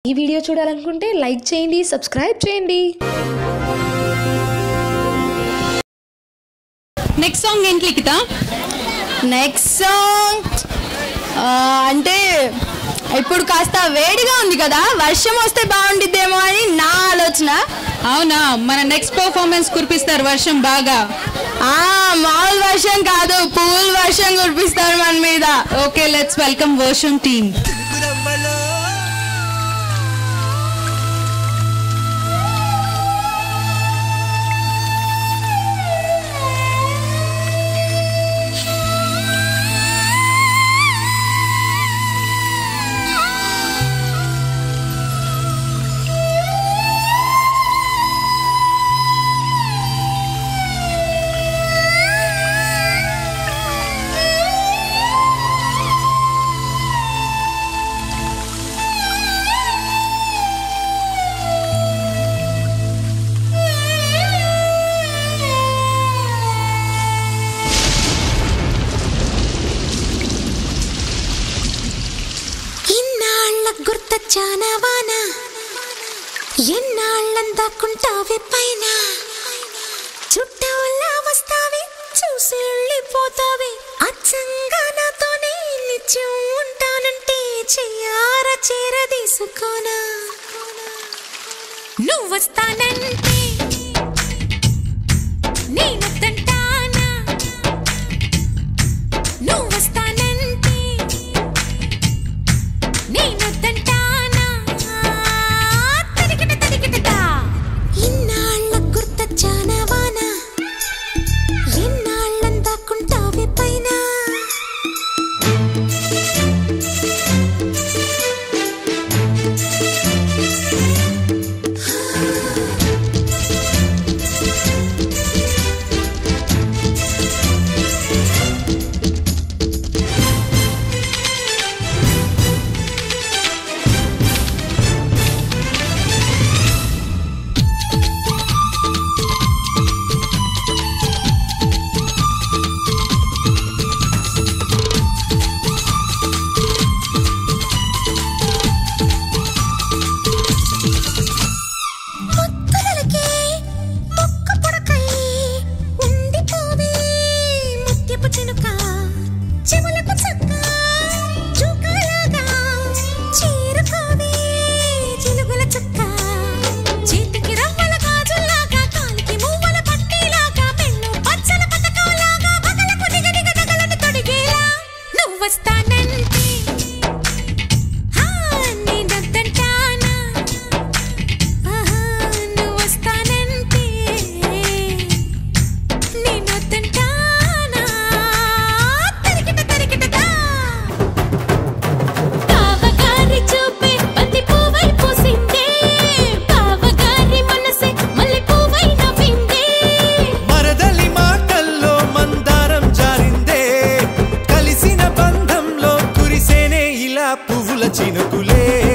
ఈ వీడియో చూడాలనుకుంటే లైక్ చేయండి సబ్స్క్రైబ్ చేయండి నెక్స్ట్ సాంగ్ ఏంటి లిఖిత నెక్స్ట్ సాంగ్ అంటే ఇప్పుడు కాస్త వేడిగా ఉంది కదా వర్షం వస్తే బాగుండిద్దేమో అని నా ఆలోచన అవునా మన నెక్స్ట్ పర్ఫార్మెన్స్ కురిపిస్తారు వర్షం బాగా ఆ మామూలు వర్షం కాదు పూల్ వర్షం కురిపిస్తారు మన మీద ఓకే లెట్స్ వెల్కమ్ వర్షం టీమ్ ఇన్నాళ్ళ గుర్తొచ్చానవాన ఎన్నాళ్ళందాకుంటావి పైన చుట్టూలా వస్తావి చూసి వెళ్ళిపోతావి అచ్చంగా నాతోనే నిత్యం ఉంటానంటే చెయ్యార చేరదీసుకోనా నువ్వు వస్తానంటే నేనొద్దంటానా నువ్వు వస్తానంటే నేనొద్దంటానా తరిగిట తరిగిటదా ఇన్నాళ్ళ గుర్తొచ్చానా వాన ఎన్నాళ్ళందాకుంటావి పైన ముత్తులకే మొక్క పొడకై ఉండిపోవే ముత్యపు చినుక చెవులకు చక్క చుక్కలాగా చేరుకోవే చిలుగుల చుక్క చేతికి రవ్వల గాజుల్లాగా కాలికి మువ్వల పట్టీలాగా పెన్ను పచ్చల పతకంలాగా పగలకు దిగదిగ తగలని తొడిగేలా నువ్వు వస్తానంటే హా, నేనొద్దంటానా ఆహా నువ్వు వస్తానంటే నేనొద్దంటానా తరికిట తరికిటదా కావగారి చూపే బంతి పువ్వై పూసిందే కావగారి మనసే మల్లె పువ్వై నవ్విందే మరదలి మాటల్లో మందారం జారిందే కలిసిన బంధంలో కురిసేనే ఇలా పువ్వుల చినుకులే